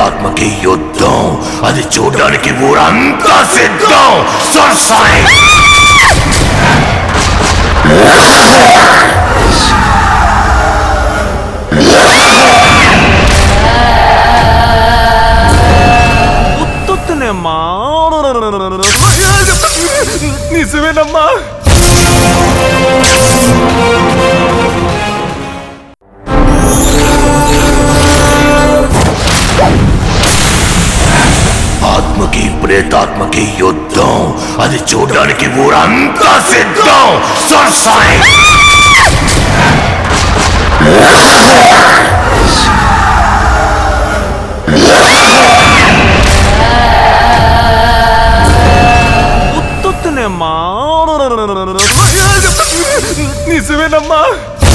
ప్రేతాత్మకి యుద్ధం అది చూడడానికి ఊరంతా సిద్ధం సర్సాయి ఉత్తొత్తునేమ్మా నిజమేనమ్మా ఆత్మకి ప్రేతాత్మకి యుద్ధం అది చూడడానికి ఊరంతా సిద్ధం సర్సాయి ఉత్తొత్తునేమ్మా నిజమేనమ్మా